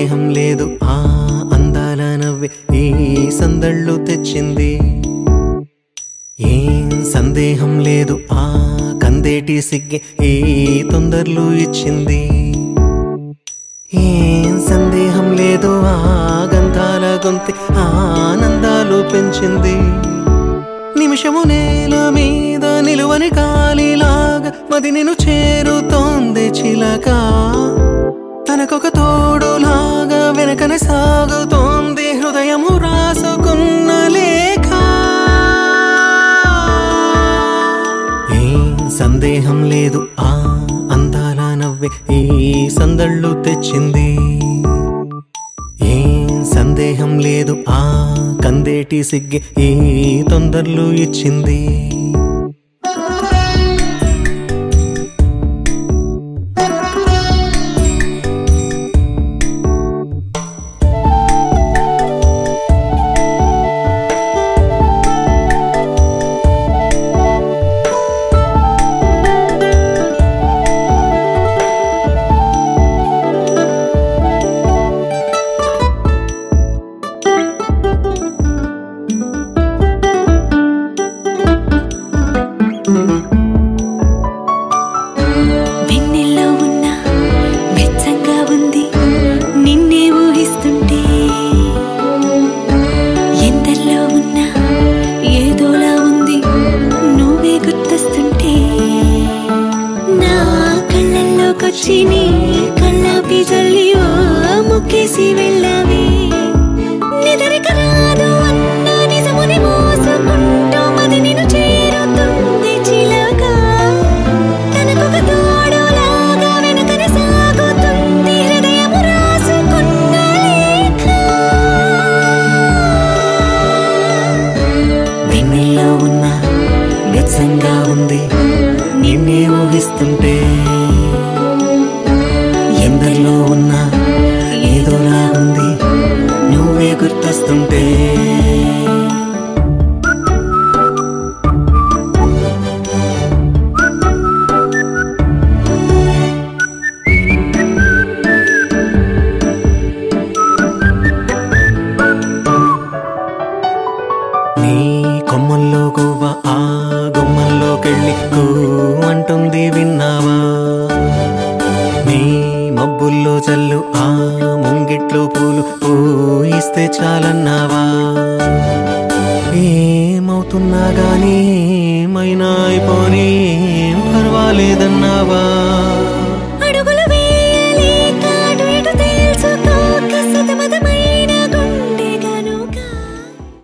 సందేహం లేదు ఆ అందాల నవ్వే ఈ సందళ్ళు తెచ్చింది ఏం సందేహం లేదు ఆ కందేటి సిగ్గే ఈ తొందరలు ఇచ్చింది ఏం సందేహం లేదు ఆ గంధాల గొంతి ఆనందాలు పెంచింది నిమిషము నేల మీద నిలువని గాలిలాగా మది నేను చేరుతోంది చిలక తనకొక తోడులాగా వెనకనే సాగుతోంది హృదయము రాసుకున్న లేఖ ఏం సందేహం లేదు ఆ అందాల నవ్వే ఈ సందళ్ళు తెచ్చింది ఏం సందేహం లేదు ఆ కందేటి సిగ్గే ఈ తొందరలు ఇచ్చింది వెన్నెల్లో ఉన్న వెచ్చంగా ఉంది నిన్నే ఊహిస్తుంటే ఎందల్లో ఉన్న ఏదోలా ఉంది నువ్వే గుర్తొస్తుంటే నా కళ్ళల్లోకొచ్చి నీ కళ్ళాపి జల్లి ఓ ముక్కేసి వెళ్ళావే నిదరిక రాదు అన్న నిజముని మోసుకుంటూ మది నిన్ను చేరుతుంది చిలక తనకొక తోడులాగా వెనుకనే సాగుతుంది హృదయము రాసుకున్న లేఖ వెన్నెల్లో ఉన్న వెచ్చంగా ఉంది నిన్నే ఊహిస్తుంటే ఎందరిలో ఉన్న ఏదోలా ఉంది నువ్వే గుర్తొస్తుంటే నీ కొమ్మల్లో గువ్వ ఆ గుమ్మల్లోకెళ్ళి కూ అంటుంది విన్నావా నీ మబ్బుల్లో చల్లు ఆ ముంగిట్లో పూలు పూయిస్తే చాలన్నావా ఏమవుతున్నా గానీ ఏమైనా అయిపోనీ ఏం పర్వాలేదన్నావా